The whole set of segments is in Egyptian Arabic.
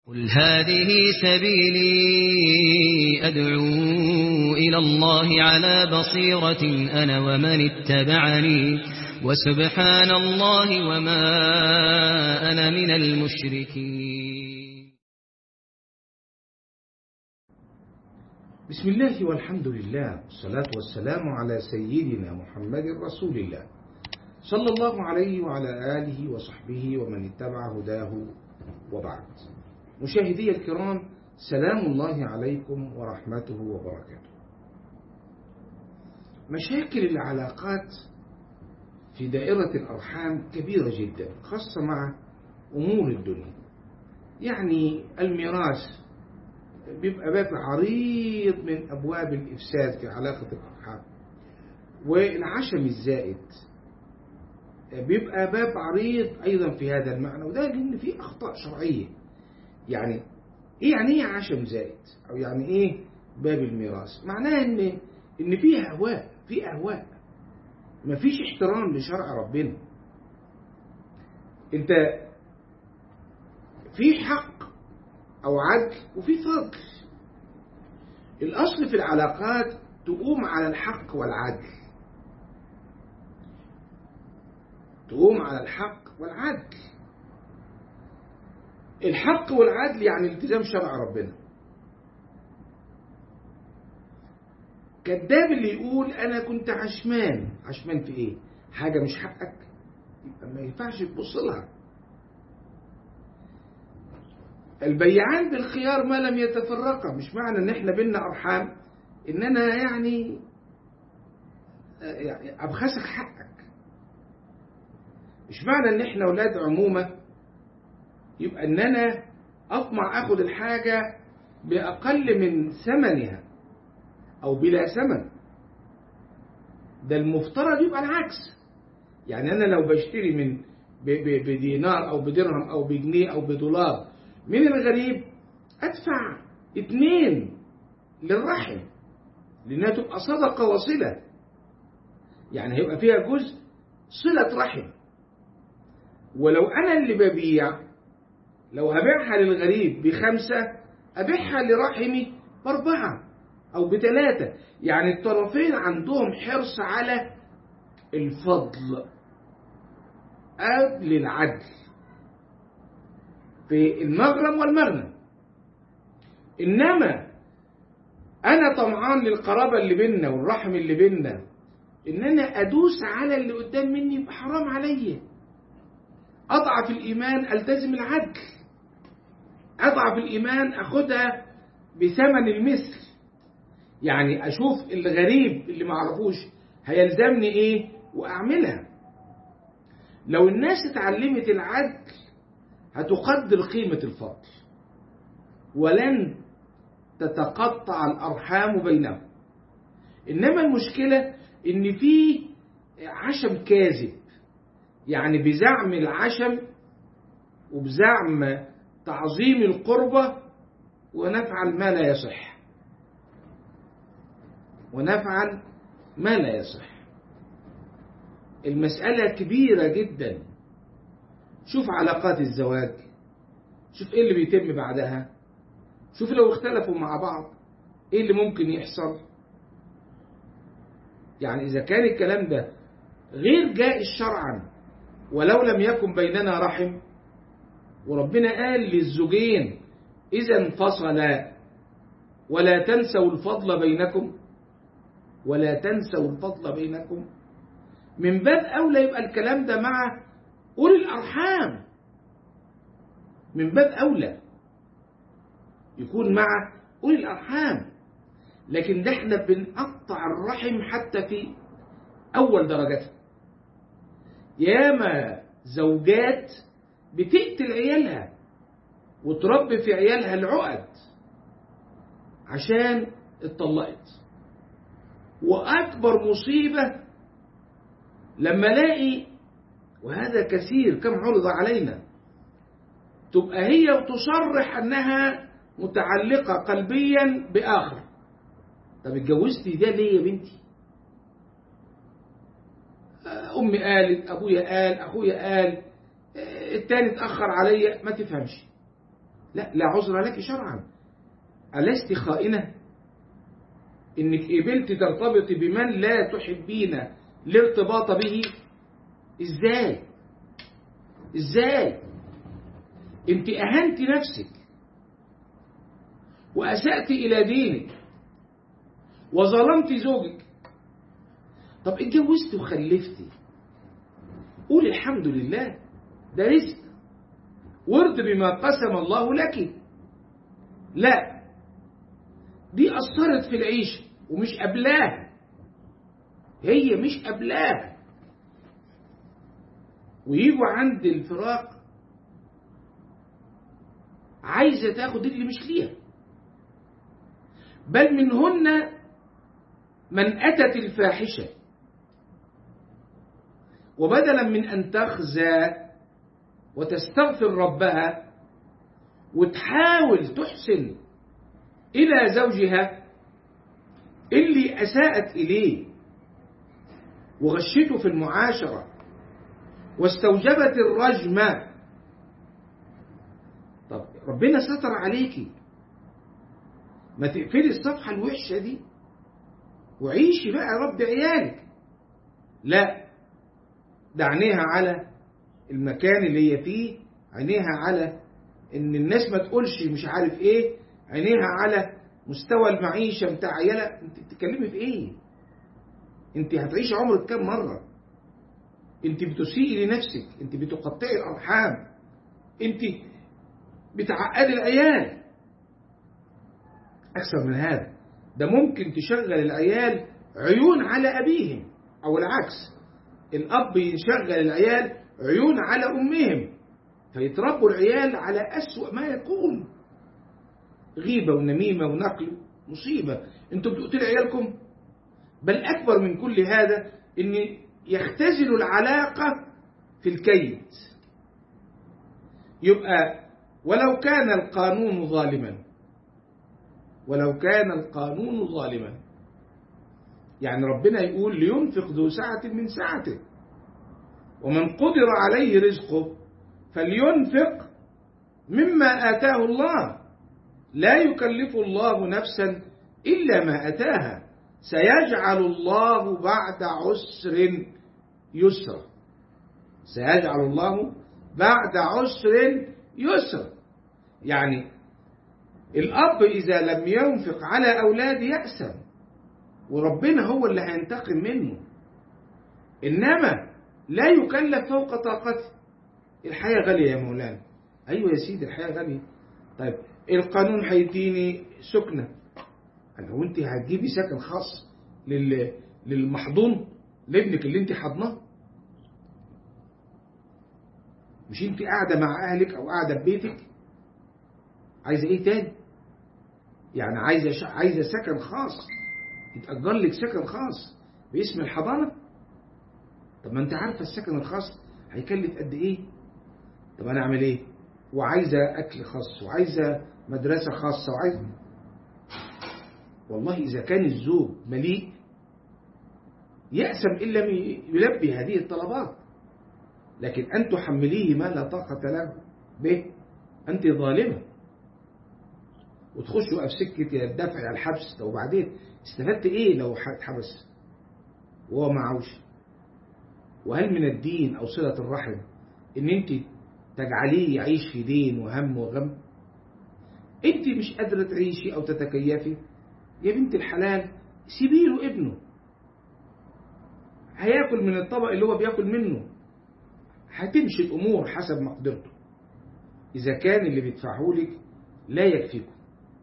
قل هذه سبيلي أدعو إلى الله على بصيرة أنا ومن اتبعني وسبحان الله وما أنا من المشركين بسم الله والحمد لله والصلاة والسلام على سيدنا محمد رسول الله صلى الله عليه وعلى آله وصحبه ومن اتبع هداه وبعد مشاهدي الكرام سلام الله عليكم ورحمته وبركاته مشاكل العلاقات في دائرة الأرحام كبيرة جدا خاصة مع أمور الدنيا يعني الميراث بيبقى باب عريض من أبواب الإفساد في علاقة الأرحام والعشم الزائد بيبقى باب عريض أيضا في هذا المعنى وده لأن فيه أخطاء شرعية يعني إيه يعني إيه عشم زائد أو يعني إيه باب الميراث معناه إن إن فيه أهواء في أهواء مفيش احترام لشرع ربنا أنت في حق أو عدل وفي فضل الأصل في العلاقات تقوم على الحق والعدل تقوم على الحق والعدل الحق والعدل يعني التزام شرع ربنا كذاب اللي يقول انا كنت عشمان عشمان في ايه حاجه مش حقك يبقى ما ينفعش تبص لها البيعان بالخيار ما لم يتفرقا مش معنى ان احنا بينا ارحام ان انا يعني ابخسك حقك مش معنى ان احنا اولاد عمومه يبقى ان انا اطمع اخد الحاجه باقل من ثمنها او بلا ثمن ده المفترض يبقى العكس يعني انا لو بشتري من بدينار او بدرهم او بجنيه او بدولار من الغريب ادفع اتنين للرحم لانها تبقى صدقه وصله يعني هيبقى فيها جزء صله رحم ولو انا اللي ببيع لو هبيعها للغريب بخمسة أبيعها لرحمي بأربعة أو بثلاثة يعني الطرفين عندهم حرص على الفضل قبل العدل في المغرم والمغنم إنما أنا طمعان للقرابة اللي بيننا والرحم اللي بيننا إن أنا أدوس على اللي قدام مني يبقى حرام عليا أضعف الإيمان ألتزم العدل أضعف الإيمان أخدها بثمن المثل يعني أشوف الغريب اللي معرفوش هيلزمني إيه وأعملها لو الناس اتعلمت العدل هتقدر قيمة الفضل ولن تتقطع الأرحام بينهم إنما المشكلة إن في عشم كاذب يعني بزعم العشم وبزعم تعظيم القربة ونفعل ما لا يصح ونفعل ما لا يصح المسألة كبيرة جدا شوف علاقات الزواج شوف ايه اللي بيتم بعدها شوف لو اختلفوا مع بعض ايه اللي ممكن يحصل يعني اذا كان الكلام ده غير جائز شرعا ولو لم يكن بيننا رحم وربنا قال للزوجين إذا انفصلا ولا تنسوا الفضل بينكم ولا تنسوا الفضل بينكم من باب أولى يبقى الكلام ده مع أولي الأرحام من باب أولى يكون مع أولي الأرحام لكن ده احنا بنقطع الرحم حتى في أول درجتها ياما زوجات بتقتل عيالها وتربي في عيالها العقد عشان اتطلقت واكبر مصيبه لما الاقي وهذا كثير كم عرض علينا تبقى هي وتصرح انها متعلقه قلبيا باخر طب اتجوزتي ده ليه يا بنتي امي قالت ابويا قال اخويا قال التاني اتاخر عليا ما تفهمش لا لا عذر لك شرعا ألست خائنة إنك قبلت ترتبط بمن لا تحبين الارتباط به إزاي إزاي أنت أهنت نفسك وأسأت إلى دينك وظلمت زوجك طب اتجوزت وخلفتي قول الحمد لله ده رزق وارض بما قسم الله لك لا دي أثرت في العيشة ومش قبلاه هي مش قبلاه ويجوا عند الفراق عايزة تاخد اللي مش ليها بل منهن من أتت الفاحشة وبدلا من أن تخزى وتستغفر ربها وتحاول تحسن إلى زوجها اللي أساءت إليه وغشته في المعاشرة واستوجبت الرجمة طب ربنا ستر عليكي ما تقفلي الصفحة الوحشة دي وعيشي بقى رب عيالك لا ده عينيها على المكان اللي هي فيه عينيها على ان الناس ما تقولش مش عارف ايه عينيها على مستوى المعيشة بتاع عيالها انت بتتكلمي في ايه انت هتعيش عمرك كام مرة انت بتسيئي لنفسك انت بتقطعي الارحام انت بتعقدي العيال اكثر من هذا ده ممكن تشغل العيال عيون على ابيهم او العكس الاب يشغل العيال عيون على امهم فيتربوا العيال على اسوأ ما يكون غيبة ونميمة ونقل مصيبة انتوا بتقتلوا عيالكم بل اكبر من كل هذا ان يختزلوا العلاقة في الكيد يبقى ولو كان القانون ظالما ولو كان القانون ظالما يعني ربنا يقول لينفق ذو سعة من سعته ومن قدر عليه رزقه فلينفق مما آتاه الله لا يكلف الله نفسا إلا ما أتاها سيجعل الله بعد عسر يسرا سيجعل الله بعد عسر يسرا يعني الأب إذا لم ينفق على أولاده يأسم وربنا هو اللي هينتقم منه إنما لا يكلف فوق طاقته الحياة غالية يا مولانا أيوة يا سيدي الحياة غالية طيب القانون هيديني سكنة لو أنت هتجيبي سكن خاص لل... للمحضون لابنك اللي أنت حضناه مش أنت قاعدة مع أهلك أو قاعدة في بيتك عايزة إيه تاني يعني عايزة ش... عايزة سكن خاص يتأجر لك سكن خاص باسم الحضانة طب ما أنت عارفة السكن الخاص هيكلف قد إيه طب أنا أعمل إيه وعايزة أكل خاص وعايزة مدرسة خاصة وعايزة والله إذا كان الزوج مليء يأسم إن لم يلبي هذه الطلبات لكن أن تحمليه ما لا طاقة له به أنت ظالمة وتخشوا في سكة الدفع على الحبس طب وبعدين استفدت إيه لو اتحبس وهو معوش وهل من الدين أو صلة الرحم إن أنت تجعليه يعيش في دين وهم وغم أنت مش قادرة تعيشي أو تتكيفي يا بنت الحلال سيبي له ابنه هياكل من الطبق اللي هو بياكل منه هتمشي الأمور حسب مقدرته إذا كان اللي بيدفعه لك لا يكفيكم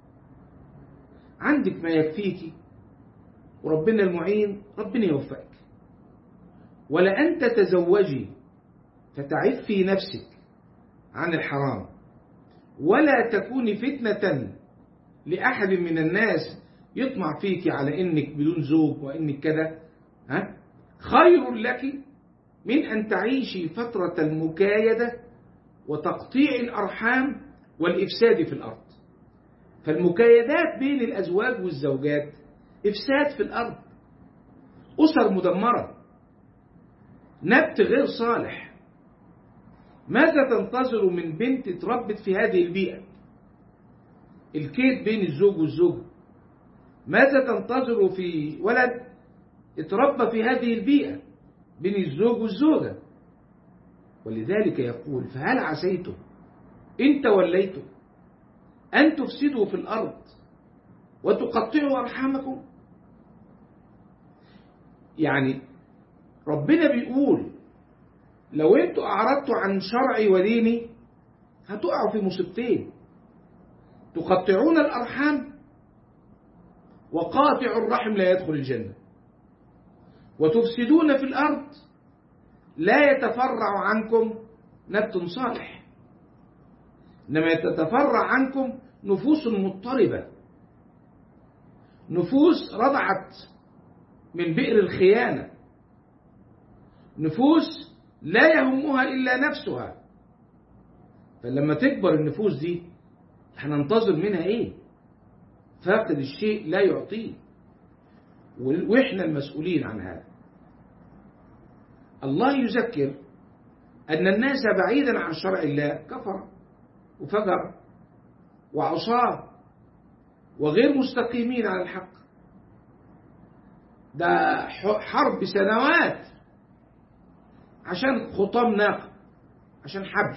عندك ما يكفيك وربنا المعين ربنا يوفقك ولا أن تتزوجي فتعفي نفسك عن الحرام ولا تكوني فتنة لأحد من الناس يطمع فيك على إنك بدون زوج وإنك كذا ها خير لك من أن تعيشي فترة المكايدة وتقطيع الأرحام والإفساد في الأرض فالمكايدات بين الأزواج والزوجات إفساد في الأرض أسر مدمرة نبت غير صالح ماذا تنتظر من بنت اتربت في هذه البيئة الكيد بين الزوج والزوجة ماذا تنتظر في ولد اتربى في هذه البيئة بين الزوج والزوجة ولذلك يقول فهل عسيتم إن توليتم أن تفسدوا في الأرض وتقطعوا أرحامكم يعني ربنا بيقول لو انتوا أعرضتوا عن شرعي وديني هتقعوا في مصيبتين تقطعون الأرحام وقاطع الرحم لا يدخل الجنة وتفسدون في الأرض لا يتفرع عنكم نبت صالح إنما يتفرع عنكم نفوس مضطربة نفوس رضعت من بئر الخيانة نفوس لا يهمها إلا نفسها فلما تكبر النفوس دي هننتظر منها إيه فاقد الشيء لا يعطيه وإحنا المسؤولين عن هذا الله يذكر أن الناس بعيدا عن شرع الله كفر وفجر وعصاه وغير مستقيمين على الحق ده حرب سنوات عشان خطام ناقة عشان حبل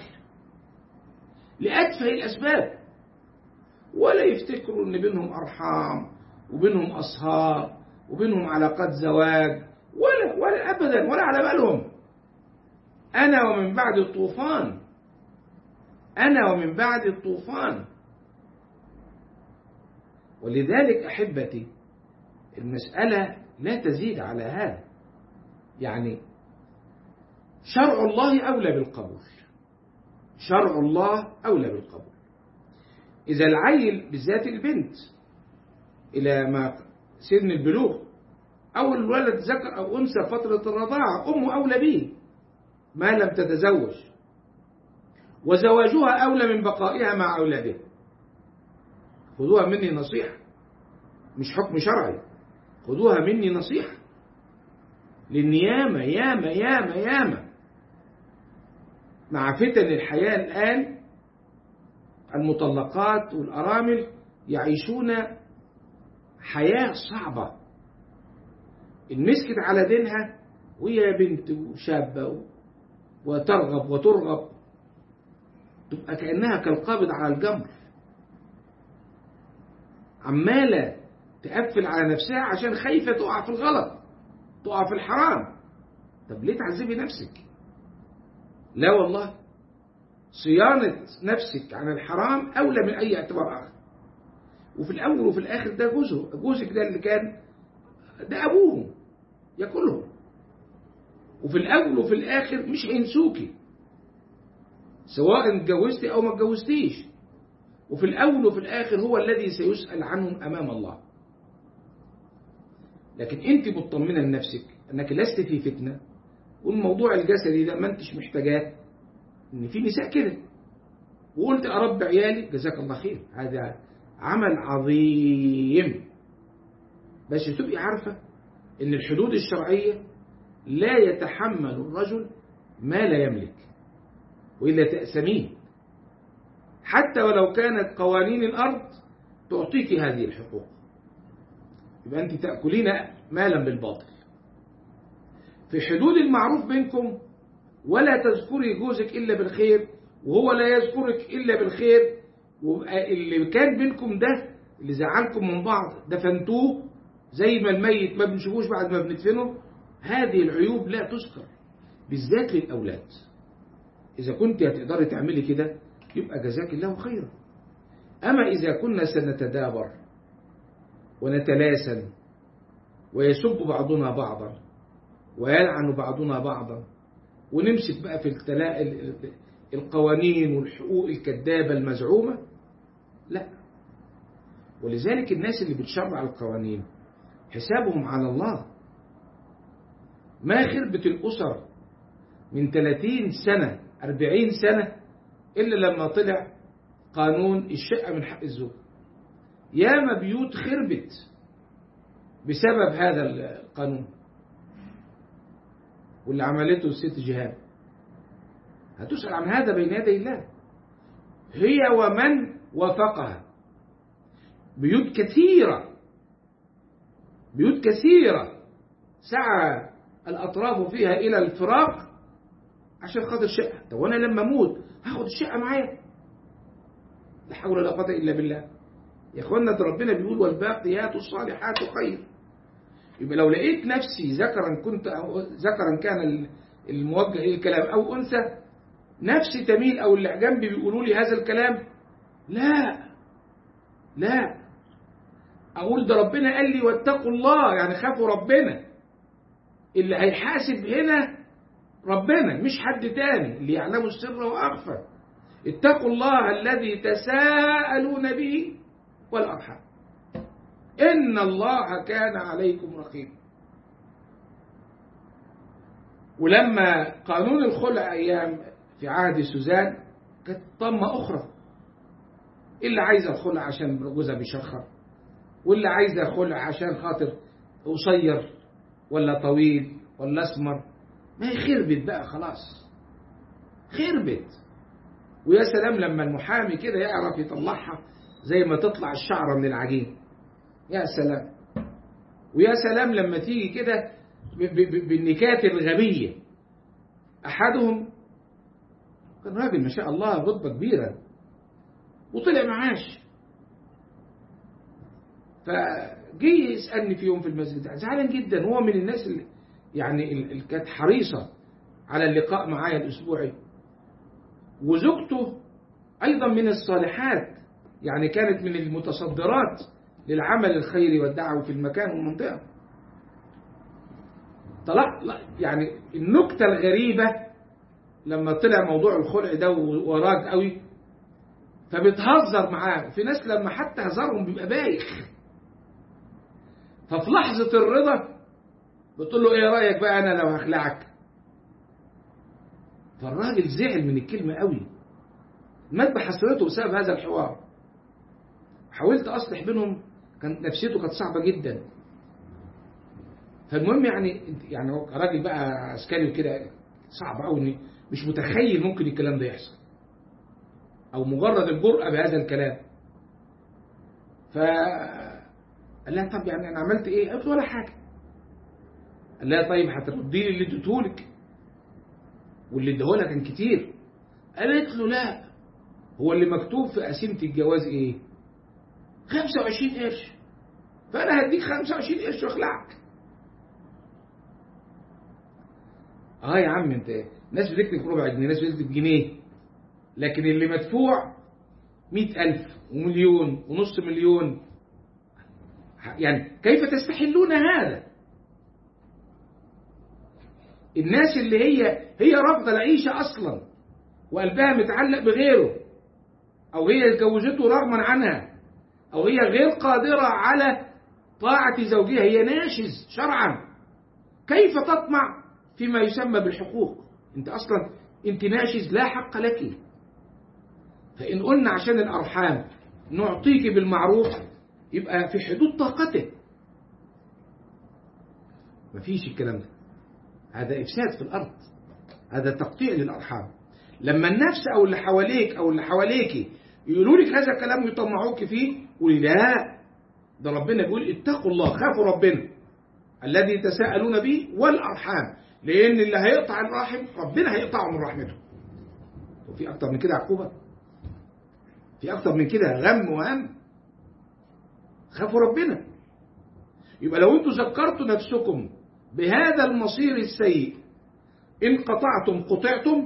لأتفه الأسباب ولا يفتكروا ان بينهم أرحام وبينهم أصهار وبينهم علاقات زواج ولا ولا أبدا ولا على بالهم أنا ومن بعد الطوفان أنا ومن بعد الطوفان ولذلك أحبتي المسألة لا تزيد على هذا يعني شرع الله أولى بالقبول شرع الله أولى بالقبول إذا العيل بالذات البنت إلى ما سن البلوغ أو الولد ذكر أو أنثى فترة الرضاعة أمه أولى به ما لم تتزوج وزواجها أولى من بقائها مع أولادها خذوها مني نصيحة مش حكم شرعي خذوها مني نصيحة لأن ياما ياما ياما ياما مع فتن الحياة الآن المطلقات والأرامل يعيشون حياة صعبة إن مسكت على دينها وهي بنت وشابة وترغب وترغب تبقى كأنها كالقابض على الجمر عمالة تقفل على نفسها عشان خايفة تقع في الغلط تقع في الحرام طب ليه تعذبي نفسك لا والله صيانة نفسك عن الحرام أولى من أي اعتبار آخر وفي الأول وفي الآخر ده جوزه جوزك ده اللي كان ده أبوهم ياكلهم وفي الأول وفي الآخر مش هينسوكي سواء اتجوزتي أو ما اتجوزتيش وفي الأول وفي الآخر هو الذي سيسأل عنهم أمام الله لكن أنت مطمنة لنفسك أنك لست في فتنة والموضوع الجسدي ده ما أنتش محتاجاه إن في نساء كده وقلت أربي عيالي جزاك الله خير هذا عمل عظيم بس تبقي عارفة إن الحدود الشرعية لا يتحمل الرجل ما لا يملك وإلا تأسمين حتى ولو كانت قوانين الأرض تعطيك هذه الحقوق يبقى أنت تأكلين مالا بالباطل في حدود المعروف بينكم ولا تذكري جوزك إلا بالخير وهو لا يذكرك إلا بالخير اللي كان بينكم ده اللي زعلكم من بعض دفنتوه زي ما الميت ما بنشوفوش بعد ما بندفنه هذه العيوب لا تذكر بالذات للأولاد إذا كنت هتقدري تعملي كده يبقى جزاك الله خيرا أما إذا كنا سنتدابر ونتلاسن ويسب بعضنا بعضا ويلعن بعضنا بعضا ونمسك بقى في القوانين والحقوق الكذابة المزعومة لا ولذلك الناس اللي بتشرع القوانين حسابهم على الله ما خربت الأسر من 30 سنة 40 سنة إلا لما طلع قانون الشقة من حق الزوج ياما بيوت خربت بسبب هذا القانون واللي عملته الست جهاد هتسأل عن هذا بين يدي الله هي ومن وافقها بيوت كثيرة بيوت كثيرة سعى الأطراف فيها إلى الفراق عشان خاطر شقة طب وأنا لما أموت هاخد الشقة معايا لا حول ولا قوة إلا بالله يا إخوانا ده ربنا بيقول والباقيات الصالحات خير يبقى لو لقيت نفسي ذكرا كنت أو ذكرا كان الموجه إلى الكلام أو أنثى نفسي تميل أو اللي جنبي بيقولوا لي هذا الكلام لا لا أقول ده ربنا قال لي واتقوا الله يعني خافوا ربنا اللي هيحاسب هنا ربنا مش حد تاني اللي يعلم السر وأخفى اتقوا الله الذي تساءلون به والأرحام إن الله كان عليكم رقيبا ولما قانون الخلع أيام في عهد سوزان كانت طمة أخرى اللي عايزة الخلع عشان جوزها بيشخر واللي عايزة خلع عشان خاطر قصير ولا طويل ولا اسمر ما هي خربت بقى خلاص خربت ويا سلام لما المحامي كده يعرف يطلعها زي ما تطلع الشعرة من العجين يا سلام ويا سلام لما تيجي كده بالنكات الغبية أحدهم كان راجل ما شاء الله رتبة كبيرة وطلع معاش فجي يسألني في يوم في المسجد زعلان جدا هو من الناس اللي يعني اللي كانت حريصة على اللقاء معايا الأسبوعي وزوجته أيضا من الصالحات يعني كانت من المتصدرات للعمل الخيري والدعوة في المكان والمنطقة طلع يعني النكتة الغريبة لما طلع موضوع الخلع ده وراد قوي فبتهزر معاه في ناس لما حتى هزارهم بيبقى بايخ ففي لحظة الرضا بتقول له ايه رأيك بقى انا لو هخلعك فالراجل زعل من الكلمة قوي مات بحسرته بسبب هذا الحوار حاولت اصلح بينهم كانت نفسيته كانت صعبة جدا فالمهم يعني يعني هو راجل بقى عسكري وكده صعب قوي مش متخيل ممكن الكلام ده يحصل او مجرد الجرأة بهذا الكلام ف قال لها طب يعني انا عملت ايه قالت له ولا حاجه قال لها طيب هتردي لي اللي اديتهولك واللي اداهولها كان كتير قالت له لا هو اللي مكتوب في قسيمه الجواز ايه 25 قرش فانا هديك 25 قرش واخلعك اه يا عم انت ناس بتكتب ربع جنيه ناس بتكتب جنيه لكن اللي مدفوع مئة ألف ومليون ونص مليون يعني كيف تستحلون هذا الناس اللي هي هي رافضه العيشه اصلا وقلبها متعلق بغيره او هي اتجوزته رغما عنها او هي غير قادره على طاعه زوجها هي ناشز شرعا كيف تطمع فيما يسمى بالحقوق انت اصلا انت ناشز لا حق لك فان قلنا عشان الارحام نعطيك بالمعروف يبقى في حدود طاقته مفيش الكلام ده هذا إفساد في الأرض هذا تقطيع للأرحام لما النفس أو اللي حواليك أو اللي حواليك يقولوا لك هذا الكلام ويطمعوك فيه قولي لا ده ربنا بيقول اتقوا الله خافوا ربنا الذي تساءلون به والأرحام لأن اللي هيقطع الرحم ربنا هيقطعه من رحمته وفي أكتر من كده عقوبة في أكتر من كده غم وهم خافوا ربنا يبقى لو انتم ذكرتوا نفسكم بهذا المصير السيء إن قطعتم قطعتم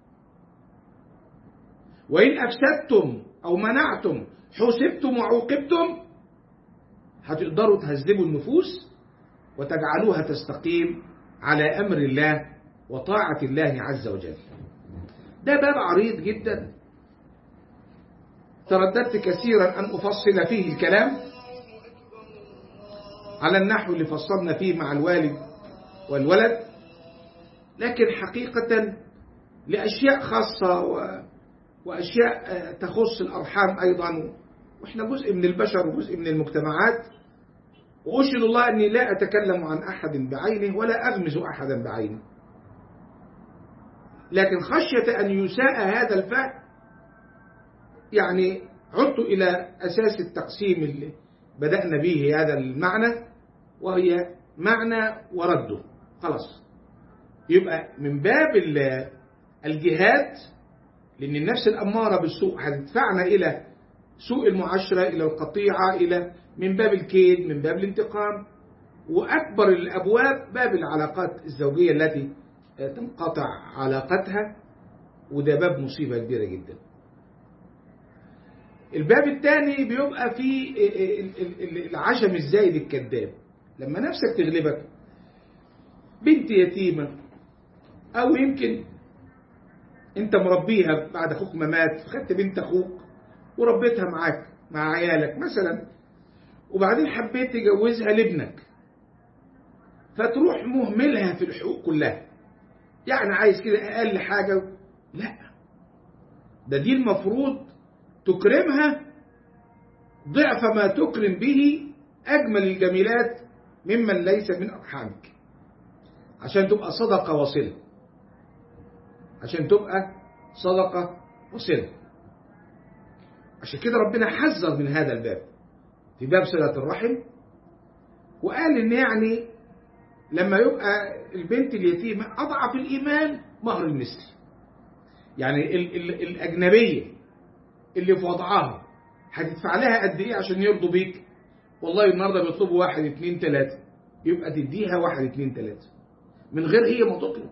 وإن أفسدتم أو منعتم حسبتم وعوقبتم هتقدروا تهذبوا النفوس وتجعلوها تستقيم على أمر الله وطاعة الله عز وجل ده باب عريض جدا ترددت كثيرا أن أفصل فيه الكلام على النحو اللي فصلنا فيه مع الوالد والولد لكن حقيقة لأشياء خاصة و... وأشياء تخص الأرحام أيضا وإحنا جزء من البشر وجزء من المجتمعات وأشهد الله أني لا أتكلم عن أحد بعينه ولا أغمز أحدا بعينه لكن خشية أن يساء هذا الفهم يعني عدت إلى أساس التقسيم اللي بدأنا به هذا المعنى وهي معنى ورده خلاص يبقى من باب الجهاد لأن النفس الأمارة بالسوء هتدفعنا إلى سوء المعاشرة إلى القطيعة إلى من باب الكيد من باب الانتقام وأكبر الأبواب باب العلاقات الزوجية التي تنقطع علاقتها وده باب مصيبة كبيرة جدا الباب الثاني بيبقى في العشم الزايد الكذاب لما نفسك تغلبك بنت يتيمة أو يمكن أنت مربيها بعد أخوك ما مات فخدت بنت أخوك وربيتها معاك مع عيالك مثلا وبعدين حبيت تجوزها لابنك فتروح مهملها في الحقوق كلها يعني عايز كده أقل حاجة لا ده دي المفروض تكرمها ضعف ما تكرم به أجمل الجميلات ممن ليس من أرحامك عشان تبقى صدقة وصلة عشان تبقى صدقة وصلة عشان كده ربنا حذر من هذا الباب في باب صلة الرحم وقال إن يعني لما يبقى البنت اليتيمة أضعف الإيمان مهر المثل يعني ال ال الأجنبية اللي في وضعها هتدفع لها قد إيه عشان يرضوا بيك والله النهارده بيطلبوا واحد اتنين تلاتة يبقى تديها واحد اتنين تلاتة من غير هي ما تطلب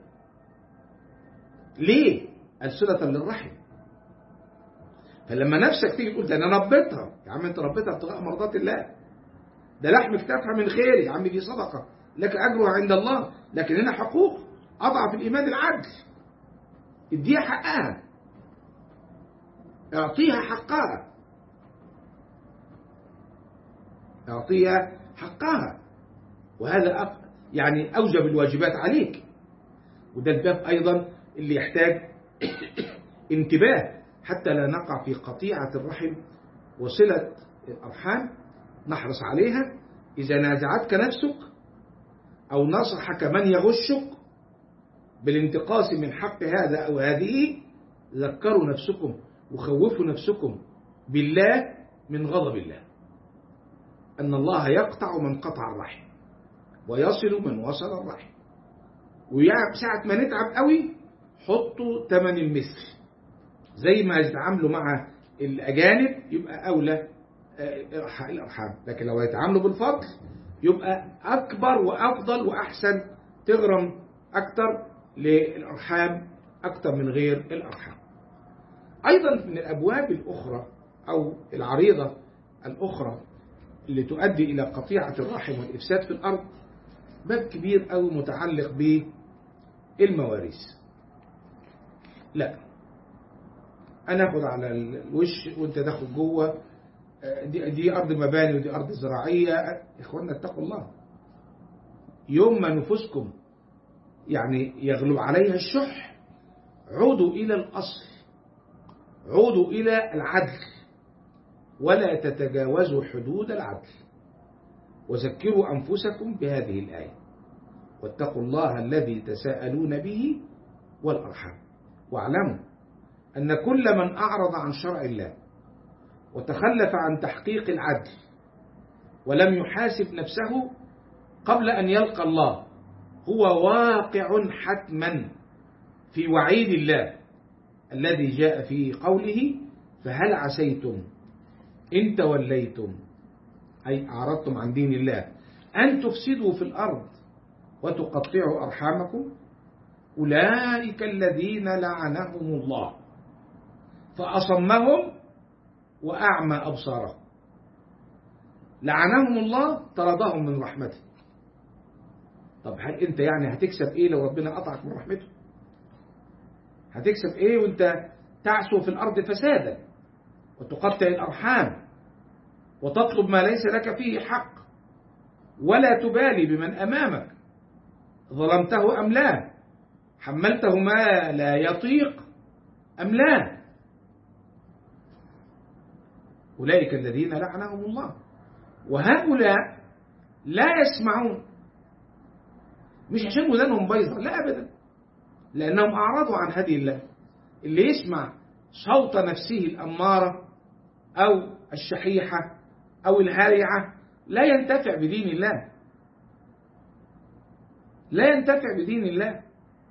ليه؟ الصلة للرحم فلما نفسك تيجي تقول ده انا ربيتها يا عم انت ربيتها ابتغاء مرضات الله ده لحم كتافها من خير يا عم دي صدقة لك أجرها عند الله لكن هنا حقوق أضعف الإيمان العدل اديها حقها اعطيها حقها اعطيها حقها وهذا أق... يعني أوجب الواجبات عليك وده الباب أيضا اللي يحتاج انتباه حتى لا نقع في قطيعة الرحم وصلة الأرحام نحرص عليها إذا نازعتك نفسك أو نصحك من يغشك بالانتقاص من حق هذا أو هذه ذكروا نفسكم وخوفوا نفسكم بالله من غضب الله أن الله يقطع من قطع الرحم ويصل من وصل الرحم وساعة ما نتعب قوي حطوا ثمن المثل زي ما يتعاملوا مع الأجانب يبقى أولى الأرحام لكن لو يتعاملوا بالفضل يبقى أكبر وأفضل وأحسن تغرم أكتر للأرحام أكتر من غير الأرحام أيضا من الأبواب الأخرى أو العريضة الأخرى اللي تؤدي إلى قطيعة الرحم والإفساد في الأرض باب كبير أو متعلق بالمواريث لا أنا أخذ على الوش وأنت تاخد جوه دي, دي أرض مباني ودي أرض زراعية إخواننا اتقوا الله يوم ما نفوسكم يعني يغلب عليها الشح عودوا إلى الأصل عودوا إلى العدل ولا تتجاوزوا حدود العدل وذكروا أنفسكم بهذه الآية واتقوا الله الذي تساءلون به والأرحام واعلموا أن كل من أعرض عن شرع الله وتخلف عن تحقيق العدل ولم يحاسب نفسه قبل أن يلقى الله هو واقع حتما في وعيد الله الذي جاء في قوله فهل عسيتم إن توليتم أي أعرضتم عن دين الله أن تفسدوا في الأرض وتقطعوا أرحامكم أولئك الذين لعنهم الله فأصمهم وأعمى أبصارهم لعنهم الله طردهم من رحمته طب هل أنت يعني هتكسب إيه لو ربنا قطعك من رحمته هتكسب إيه وأنت تعسو في الأرض فسادا وتقطع الأرحام وتطلب ما ليس لك فيه حق ولا تبالي بمن أمامك ظلمته أم لا حملته ما لا يطيق أم لا أولئك الذين لعنهم الله وهؤلاء لا يسمعون مش عشان ودانهم بيضة لا أبدا لأنهم أعرضوا عن هدي الله اللي يسمع صوت نفسه الأمارة أو الشحيحة أو الهارعة لا ينتفع بدين الله لا ينتفع بدين الله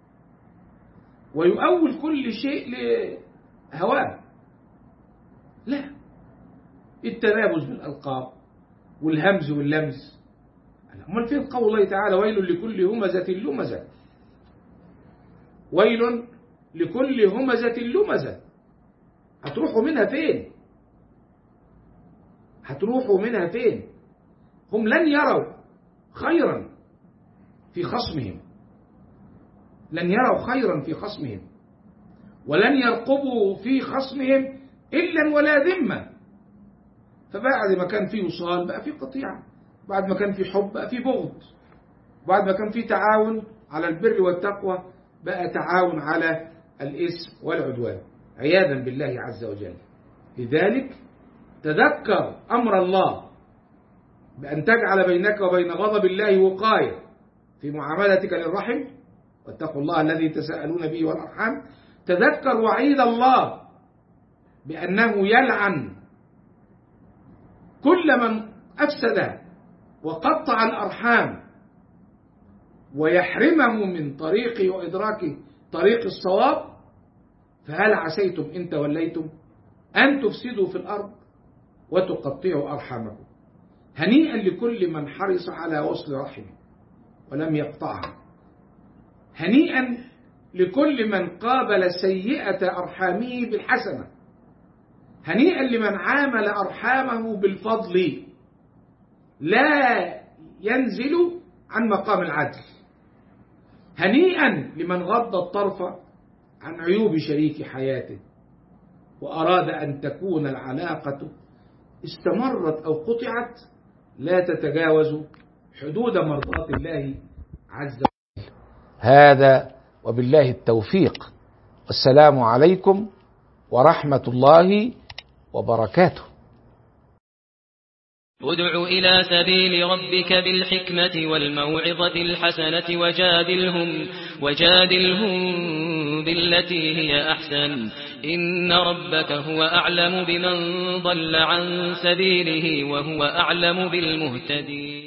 ويؤول كل شيء لهواه لا التنابز بالألقاب والهمز واللمز أمال فين قول الله تعالى ويل لكل همزة لمزة ويل لكل همزة لمزة هتروحوا منها فين هتروحوا منها فين هم لن يروا خيرا في خصمهم لن يروا خيرا في خصمهم ولن يرقبوا في خصمهم إلا ولا ذمة فبعد ما كان في وصال بقى في قطيعة بعد ما كان في حب بقى في بغض بعد ما كان في تعاون على البر والتقوى بقى تعاون على الإثم والعدوان عياذا بالله عز وجل لذلك تذكر أمر الله بأن تجعل بينك وبين غضب الله وقاية في معاملتك للرحم واتقوا الله الذي تساءلون به والأرحام تذكر وعيد الله بأنه يلعن كل من أفسد وقطع الأرحام ويحرمه من طريق وإدراك طريق الصواب فهل عسيتم إن توليتم أن تفسدوا في الأرض وتقطعوا أرحامكم هنيئا لكل من حرص على وصل رحمه ولم يقطعها هنيئا لكل من قابل سيئة أرحامه بالحسنة هنيئا لمن عامل أرحامه بالفضل لا ينزل عن مقام العدل هنيئا لمن غض الطرف عن عيوب شريك حياته وأراد أن تكون العلاقة استمرت أو قطعت لا تتجاوز حدود مرضات الله عز وجل هذا وبالله التوفيق والسلام عليكم ورحمة الله وبركاته ادع إلى سبيل ربك بالحكمة والموعظة الحسنة وجادلهم, وجادلهم بالتي هي أحسن إن ربك هو أعلم بمن ضل عن سبيله وهو أعلم بالمهتدين